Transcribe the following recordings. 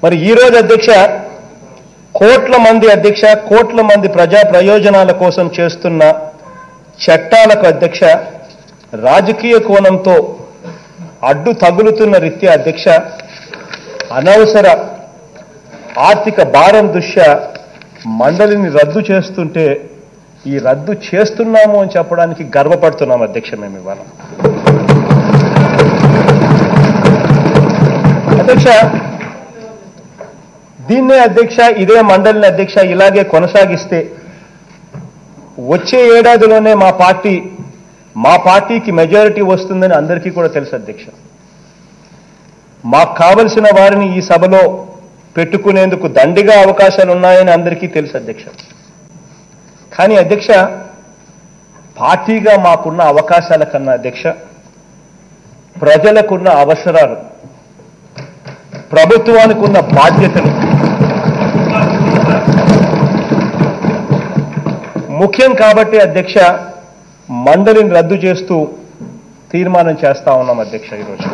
మరి ఈ రోజు అధ్యక్ష కోట్ల మంది అధ్యక్ష కోట్ల మంది ప్రజా ప్రయోజనాల కోసం చేస్తున్న చట్టాలకు అధ్యక్ష రాజకీయ కోణంతో అడ్డు తగులుతున్న రీత్యా అధ్యక్ష అనవసర ఆర్థిక భారం దృష్ట్యా మండలిని రద్దు చేస్తుంటే ఈ రద్దు చేస్తున్నాము అని చెప్పడానికి గర్వపడుతున్నాం అధ్యక్ష మేము ఇవాళ అధ్యక్ష దీన్నే అధ్యక్ష ఇదే మండలిని అధ్యక్ష ఇలాగే కొనసాగిస్తే వచ్చే ఏడాదిలోనే మా పార్టీ మా పార్టీకి మెజారిటీ వస్తుందని అందరికీ కూడా తెలుసు అధ్యక్ష మాకు కావలసిన వారిని ఈ సభలో పెట్టుకునేందుకు దండిగా అవకాశాలు ఉన్నాయని అందరికీ తెలుసు అధ్యక్ష కానీ అధ్యక్ష పార్టీగా మాకున్న అవకాశాల కన్నా అధ్యక్ష ప్రజలకున్న అవసరాలు ప్రభుత్వానికి ఉన్న బాధ్యతలు ముఖ్యం కాబట్టి అధ్యక్ష మండలిని రద్దు చేస్తూ తీర్మానం చేస్తా ఉన్నాం అధ్యక్ష ఈరోజు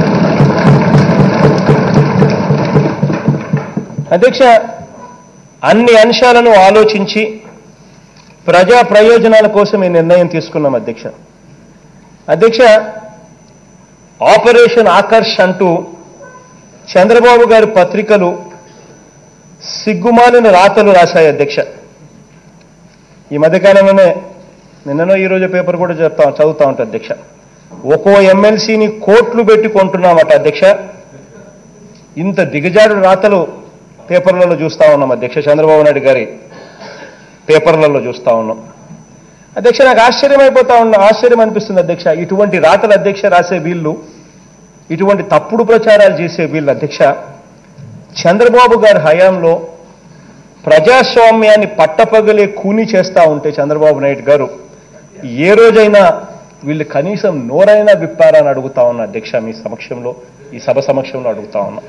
అధ్యక్ష అన్ని అంశాలను ఆలోచించి ప్రజా ప్రయోజనాల కోసం ఈ నిర్ణయం తీసుకున్నాం అధ్యక్ష అధ్యక్ష ఆపరేషన్ ఆకర్ష్ అంటూ చంద్రబాబు గారి పత్రికలు సిగ్గుమాలిన రాతలు రాశాయి అధ్యక్ష ఈ మధ్యకాలంలోనే నిన్ననో ఈరోజు పేపర్ కూడా చెప్తా చదువుతా ఉంటా అధ్యక్ష ఒక్కో ఎమ్మెల్సీని కోట్లు పెట్టి కొంటున్నామట అధ్యక్ష ఇంత దిగజాడు రాతలు పేపర్లలో చూస్తా ఉన్నాం అధ్యక్ష చంద్రబాబు నాయుడు గారి పేపర్లలో చూస్తా ఉన్నాం అధ్యక్ష నాకు ఆశ్చర్యం అయిపోతా ఉన్నా ఆశ్చర్యం అనిపిస్తుంది అధ్యక్ష ఇటువంటి రాతలు అధ్యక్ష రాసే వీళ్ళు ఇటువంటి తప్పుడు ప్రచారాలు చేసే వీళ్ళు అధ్యక్ష చంద్రబాబు గారి హయాంలో ప్రజాస్వామ్యాన్ని పట్టపగలే కూని చేస్తా ఉంటే చంద్రబాబు నాయుడు గారు ఏ రోజైనా వీళ్ళు కనీసం నోరైనా విప్పారా అని అడుగుతా ఉన్నా అధ్యక్ష మీ సమక్షంలో ఈ సభ సమక్షంలో అడుగుతా ఉన్నా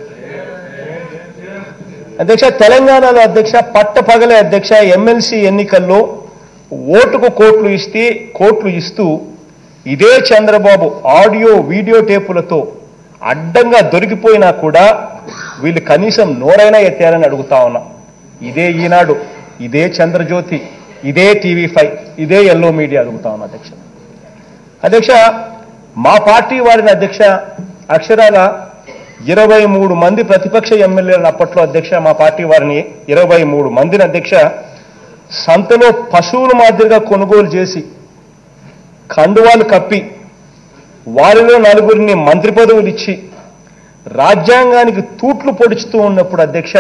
అధ్యక్ష తెలంగాణలో అధ్యక్ష పట్టపగలే అధ్యక్ష ఎమ్మెల్సీ ఎన్నికల్లో ఓటుకు కోట్లు ఇస్తే కోట్లు ఇస్తూ ఇదే చంద్రబాబు ఆడియో వీడియో టేపులతో అడ్డంగా దొరికిపోయినా కూడా వీళ్ళు కనీసం నోరైనా ఎత్తారని అడుగుతా ఉన్నా ఇదే ఈనాడు ఇదే చంద్రజ్యోతి ఇదే టీవీ ఫైవ్ ఇదే ఎల్లో మీడియా అడుగుతా ఉన్నా అధ్యక్ష అధ్యక్ష మా పార్టీ వారిని అధ్యక్ష అక్షరాల ఇరవై మూడు మంది ప్రతిపక్ష ఎమ్మెల్యేలను అప్పట్లో అధ్యక్ష మా పార్టీ వారిని ఇరవై మూడు మందిని అధ్యక్ష సంతలో పశువుల మాదిరిగా కొనుగోలు చేసి కండువాలు కప్పి వారిలో నలుగురిని మంత్రి పదవులు ఇచ్చి రాజ్యాంగానికి తూట్లు పొడుచుతూ ఉన్నప్పుడు అధ్యక్ష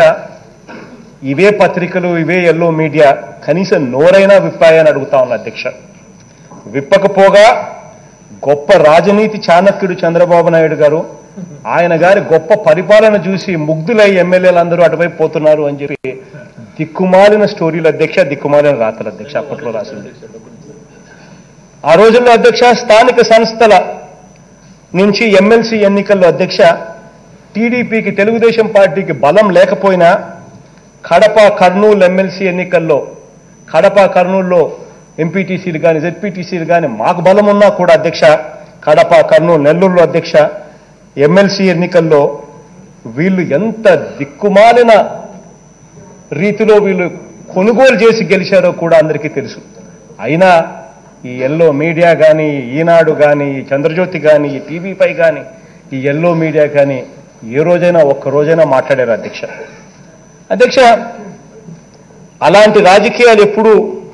ఇవే పత్రికలు ఇవే ఎల్లో మీడియా కనీసం నోరైనా విప్పాయని అడుగుతా ఉన్నా అధ్యక్ష విప్పకపోగా గొప్ప రాజనీతి చాణక్యుడు చంద్రబాబు నాయుడు గారు ఆయన గారి గొప్ప పరిపాలన చూసి ముగ్ధులై ఎమ్మెల్యేలందరూ అటువైపు పోతున్నారు అని చెప్పి దిక్కుమాలిన స్టోరీలు అధ్యక్ష దిక్కుమాలిన రాతలు అధ్యక్ష అప్పట్లో రాసింది ఆ రోజుల్లో అధ్యక్ష స్థానిక సంస్థల నుంచి ఎమ్మెల్సీ ఎన్నికల్లో అధ్యక్ష టీడీపీకి తెలుగుదేశం పార్టీకి బలం లేకపోయినా కడప కర్నూలు ఎమ్మెల్సీ ఎన్నికల్లో కడప కర్నూలులో ఎంపీటీసీలు కానీ జెడ్పీటీసీలు కానీ మాకు బలం ఉన్నా కూడా అధ్యక్ష కడప కర్నూలు నెల్లూరులో అధ్యక్ష ఎమ్మెల్సీ ఎన్నికల్లో వీళ్ళు ఎంత దిక్కుమాలిన రీతిలో వీళ్ళు కొనుగోలు చేసి గెలిచారో కూడా అందరికీ తెలుసు అయినా ఈ ఎల్లో మీడియా కానీ ఈనాడు కానీ ఈ చంద్రజ్యోతి కానీ ఈ టీవీపై కానీ ఈ ఎల్లో మీడియా కానీ ఏ రోజైనా ఒక్క రోజైనా మాట్లాడారు అధ్యక్ష అధ్యక్ష అలాంటి రాజకీయాలు ఎప్పుడు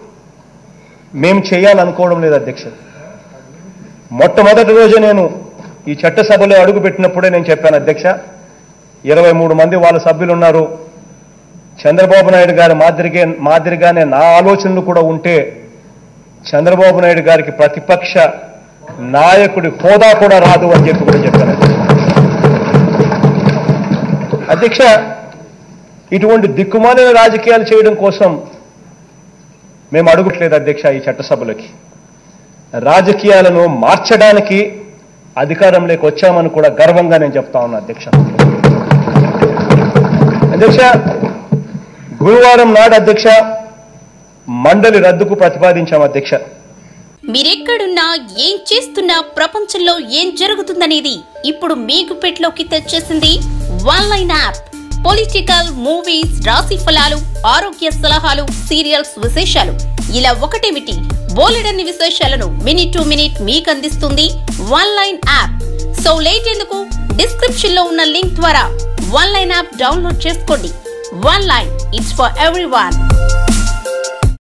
మేము చేయాలనుకోవడం లేదు అధ్యక్ష మొట్టమొదటి రోజే నేను ఈ చట్టసభలో అడుగు పెట్టినప్పుడే నేను చెప్పాను అధ్యక్ష ఇరవై మూడు మంది వాళ్ళ సభ్యులు ఉన్నారు చంద్రబాబు నాయుడు గారి మాదిరిగే మాదిరిగానే నా ఆలోచనలు కూడా ఉంటే చంద్రబాబు నాయుడు గారికి ప్రతిపక్ష నాయకుడి హోదా కూడా రాదు అని చెప్పి కూడా చెప్పాను అధ్యక్ష ఇటువంటి దిక్కుమాలిన రాజకీయాలు చేయడం కోసం మేము అడుగుట్లేదు అధ్యక్ష ఈ చట్టసభలకి రాజకీయాలను మార్చడానికి అధికారంలోకి వచ్చామని కూడా గర్వంగా నేను చెప్తా ఉన్నా అధ్యక్ష అధ్యక్ష గురువారం నాడు అధ్యక్ష మండలి రద్దుకు ప్రతిపాదించాం అధ్యక్ష మీరెక్కడున్నా ఏం చేస్తున్నా ప్రపంచంలో ఏం జరుగుతుందనేది ఇప్పుడు మీ గుప్పెట్లోకి తెచ్చేసింది one line app political movies రాశి ఫలాలు ఆరోగ్య సలహాలు సీరియల్స్ విశేషాలు ఇలా ఒకటేమిటి బోలెడన్ని విశేషాలను మినిట్ టు మినిట్ మీకు అందిస్తుంది one line app so late ఎందుకు డిస్క్రిప్షన్ లో ఉన్న లింక్ ద్వారా వన్ లైన్ యాప్ డౌన్లోడ్ చేసుకోండి one line it's for every